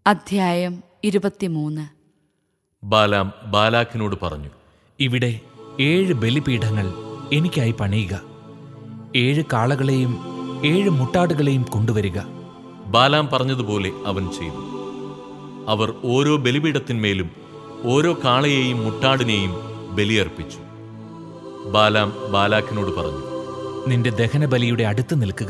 അധ്യായം ഇരുപത്തിമൂന്ന് ബാലാം ബാലാക്കിനോട് പറഞ്ഞു ഇവിടെ ഏഴ് ബലിപീഠങ്ങൾ എനിക്കായി പണിയുക ഏഴ് കാളകളെയും ഏഴ് മുട്ടാടുകളെയും കൊണ്ടുവരിക ബാലാം പറഞ്ഞതുപോലെ അവൻ ചെയ്തു അവർ ഓരോ ബലിപീഠത്തിന്മേലും ഓരോ കാളയെയും മുട്ടാടിനെയും ബലിയർപ്പിച്ചു ബാലാം ബാലാക്കിനോട് പറഞ്ഞു നിന്റെ ദഹനബലിയുടെ അടുത്ത് നിൽക്കുക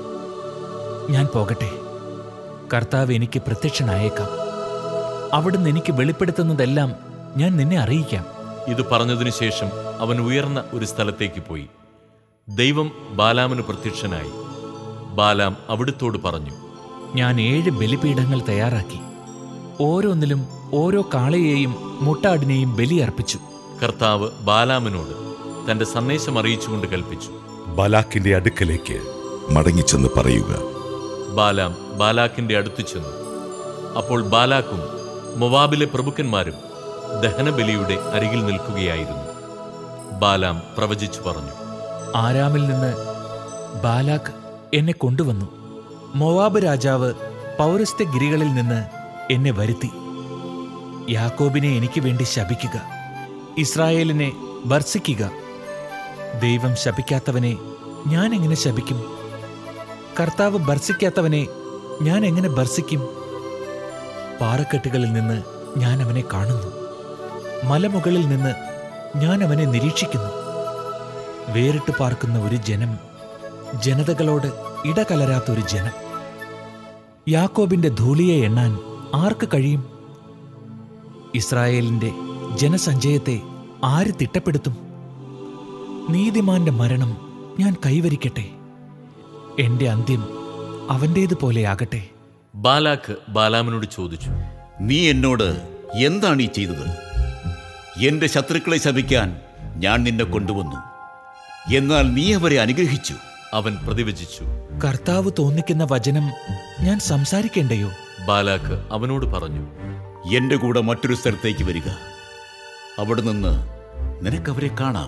ഞാൻ പോകട്ടെ കർത്താവ് എനിക്ക് പ്രത്യക്ഷനായേക്കാം അവിടുന്ന് എനിക്ക് വെളിപ്പെടുത്തുന്നതെല്ലാം ഞാൻ നിന്നെ അറിയിക്കാം ഇത് പറഞ്ഞതിനു ശേഷം അവൻ ഉയർന്ന ഒരു സ്ഥലത്തേക്ക് പോയി ദൈവം ബാലാമിന് പ്രത്യക്ഷനായി ബാലാം അവിടുത്തോട് പറഞ്ഞു ഞാൻ ഏഴ് ബലിപീഠങ്ങൾ തയ്യാറാക്കി ഓരോന്നിലും ഓരോ കാളയെയും മുട്ടാടിനെയും ബലിയർപ്പിച്ചു കർത്താവ് ബാലാമിനോട് തന്റെ സന്ദേശം അറിയിച്ചുകൊണ്ട് കൽപ്പിച്ചു ബാലാക്കിന്റെ അടുക്കലേക്ക് മടങ്ങിച്ചെന്ന് പറയുക ബാലാം ബാലാക്കിന്റെ അടുത്തു ചെന്നു അപ്പോൾ ബാലാക്കും മൊവാബിലെ പ്രഭുക്കന്മാരും ദഹനബലിയുടെ അരികിൽ നിൽക്കുകയായിരുന്നു ബാലാം പ്രവചിച്ചു പറഞ്ഞു ആരാമിൽ നിന്ന് ബാലാക്ക് എന്നെ കൊണ്ടുവന്നു മൊവാബ് രാജാവ് പൗരസ്ത്യ ഗിരികളിൽ നിന്ന് എന്നെ വരുത്തി യാക്കോബിനെ എനിക്ക് വേണ്ടി ശപിക്കുക ഇസ്രായേലിനെ ഭർസിക്കുക ദൈവം ശപിക്കാത്തവനെ ഞാൻ എങ്ങനെ ശപിക്കും കർത്താവ് ഭർസിക്കാത്തവനെ ഞാൻ എങ്ങനെ ഭർസിക്കും പാറക്കെട്ടുകളിൽ നിന്ന് ഞാൻ അവനെ കാണുന്നു മലമുകളിൽ നിന്ന് ഞാൻ അവനെ നിരീക്ഷിക്കുന്നു വേറിട്ട് പാർക്കുന്ന ഒരു ജനം ജനതകളോട് ഇടകലരാത്ത ഒരു ജനം യാക്കോബിന്റെ ധൂളിയെ എണ്ണാൻ ആർക്ക് കഴിയും ഇസ്രായേലിന്റെ ജനസഞ്ചയത്തെ ആര് തിട്ടപ്പെടുത്തും നീതിമാന്റെ മരണം ഞാൻ കൈവരിക്കട്ടെ എന്റെ അന്ത്യം അവന്റേതുപോലെയാകട്ടെ ബാലാക്ക് ബാലാമിനോട് ചോദിച്ചു നീ എന്നോട് എന്താണ് ഈ ചെയ്തത് എന്റെ ശത്രുക്കളെ ശപിക്കാൻ ഞാൻ നിന്നെ കൊണ്ടുവന്നു എന്നാൽ നീ അവരെ അനുഗ്രഹിച്ചു അവൻ പ്രതിവചിച്ചു കർത്താവ് തോന്നിക്കുന്ന വചനം ഞാൻ സംസാരിക്കേണ്ടയോ ബാലാക്ക് അവനോട് പറഞ്ഞു എന്റെ കൂടെ മറ്റൊരു സ്ഥലത്തേക്ക് വരിക അവിടെ നിന്ന് നിനക്കവരെ കാണാം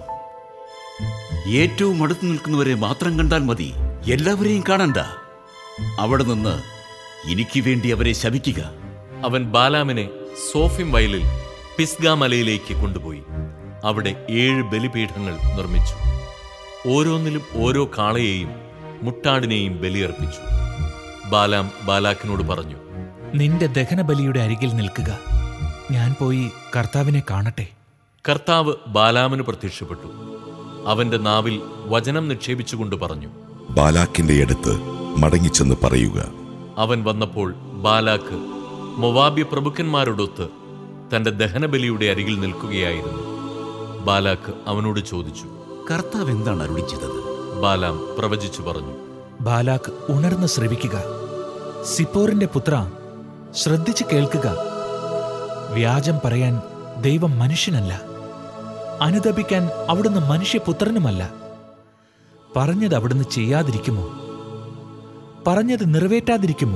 ഏറ്റവും അടുത്ത് നിൽക്കുന്നവരെ മാത്രം കണ്ടാൽ മതി എല്ലാവരെയും കാണണ്ട അവിടെ നിന്ന് എനിക്ക് വേണ്ടി അവരെ ശപിക്കുക അവൻ ബാലാമിനെ സോഫിം വയലിൽ പിസ്ഗ മലയിലേക്ക് കൊണ്ടുപോയി അവിടെ ഏഴ് ബലിപീഠങ്ങൾ നിർമ്മിച്ചു ഓരോന്നിലും ഓരോ കാളയെയും മുട്ടാടിനെയും ബലിയർപ്പിച്ചു ബാലാം ബാലാക്കിനോട് പറഞ്ഞു നിന്റെ ദഹനബലിയുടെ അരികിൽ നിൽക്കുക ഞാൻ പോയി കർത്താവിനെ കാണട്ടെ കർത്താവ് ബാലാമിന് പ്രത്യക്ഷപ്പെട്ടു അവന്റെ നാവിൽ വചനം നിക്ഷേപിച്ചുകൊണ്ട് പറഞ്ഞു ബാലാക്കിന്റെ അടുത്ത് മടങ്ങിച്ചെന്ന് പറയുക അവൻ വന്നപ്പോൾ ബാലാക്ക് മൊവാബ്യ പ്രഭുക്കന്മാരോടൊത്ത് തന്റെ ദഹനബലിയുടെ അരികിൽ നിൽക്കുകയായിരുന്നു ബാലാക്ക് അവനോട് ചോദിച്ചു കർത്താവ് എന്താണ് അരുളി ചെയ്തത് ബാലാം പ്രവചിച്ചു പറഞ്ഞു ബാലാക്ക് ഉണർന്ന് ശ്രവിക്കുക സിപ്പോറിന്റെ പുത്ര ശ്രദ്ധിച്ചു കേൾക്കുക വ്യാജം പറയാൻ ദൈവം മനുഷ്യനല്ല അനുതപിക്കാൻ അവിടുന്ന് മനുഷ്യപുത്രനുമല്ല പറഞ്ഞത് അവിടുന്ന് ചെയ്യാതിരിക്കുമോ പറഞ്ഞത് നിറവേറ്റാതിരിക്കുമോ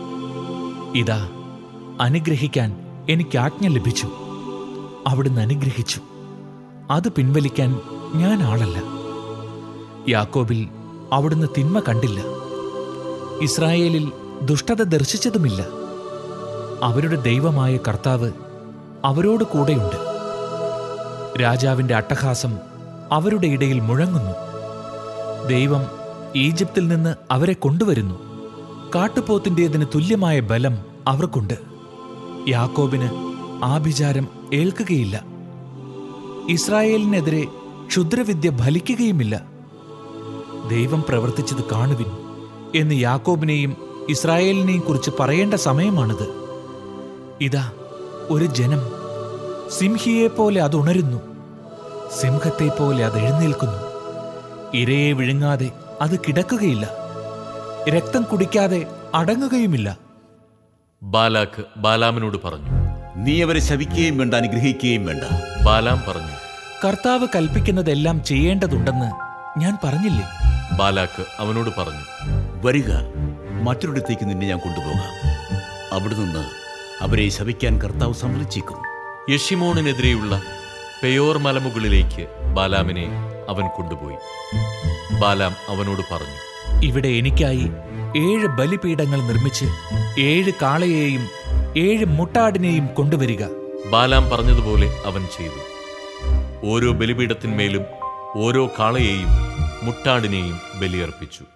ഇതാ അനുഗ്രഹിക്കാൻ എനിക്ക് ആജ്ഞ ലഭിച്ചു അവിടുന്ന് അനുഗ്രഹിച്ചു അത് പിൻവലിക്കാൻ ഞാൻ ആളല്ല യാക്കോബിൽ അവിടുന്ന് തിന്മ കണ്ടില്ല ഇസ്രായേലിൽ ദുഷ്ടത ദർശിച്ചതുമില്ല അവരുടെ ദൈവമായ കർത്താവ് അവരോട് കൂടെയുണ്ട് രാജാവിന്റെ അട്ടഹാസം അവരുടെ ഇടയിൽ മുഴങ്ങുന്നു ദൈവം ഈജിപ്തിൽ നിന്ന് അവരെ കൊണ്ടുവരുന്നു കാട്ടുപോത്തിൻ്റെതിന് തുല്യമായ ബലം അവർക്കുണ്ട് യാക്കോബിന് ആഭിചാരം ഏൽക്കുകയില്ല ഇസ്രായേലിനെതിരെ ക്ഷുദ്രവിദ്യ ഫലിക്കുകയുമില്ല ദൈവം പ്രവർത്തിച്ചത് കാണുവിൻ എന്ന് യാക്കോബിനെയും ഇസ്രായേലിനെയും കുറിച്ച് പറയേണ്ട സമയമാണിത് ഇതാ ഒരു ജനം സിംഹിയെപ്പോലെ അത് ഉണരുന്നു സിംഹത്തെപ്പോലെ അത് എഴുന്നേൽക്കുന്നു ഇരയെ വിഴുങ്ങാതെ അത് കിടക്കുകയില്ല രക്തം കുടിക്കാതെ അടങ്ങുകയുമില്ല ബാലാക്ക് ബാലാമിനോട് പറഞ്ഞു നീ അവരെ ശപിക്കുകയും വേണ്ട അനുഗ്രഹിക്കുകയും വേണ്ട ബാലാം പറഞ്ഞു കർത്താവ് കൽപ്പിക്കുന്നതെല്ലാം ചെയ്യേണ്ടതുണ്ടെന്ന് ഞാൻ പറഞ്ഞില്ലേ ബാലാക്ക് അവനോട് പറഞ്ഞു വരിക മറ്റൊരിടത്തേക്ക് നിന്നെ ഞാൻ കൊണ്ടുപോകാം അവിടെ നിന്ന് അവരെ ശപിക്കാൻ കർത്താവ് സമ്മതിച്ചേക്കും യഷിമോണിനെതിരെയുള്ള പെയോർ മലമുകളിലേക്ക് ബാലാമിനെ അവൻ കൊണ്ടുപോയി ബാലാം അവനോട് പറഞ്ഞു ഇവിടെ എനിക്കായി ഏഴ് ബലിപീഠങ്ങൾ നിർമ്മിച്ച് ഏഴ് കാളയെയും ഏഴ് മുട്ടാടിനെയും കൊണ്ടുവരിക ബാലാം പറഞ്ഞതുപോലെ അവൻ ചെയ്തു ഓരോ ബലിപീഠത്തിന്മേലും ഓരോ കാളയെയും മുട്ടാടിനെയും ബലിയർപ്പിച്ചു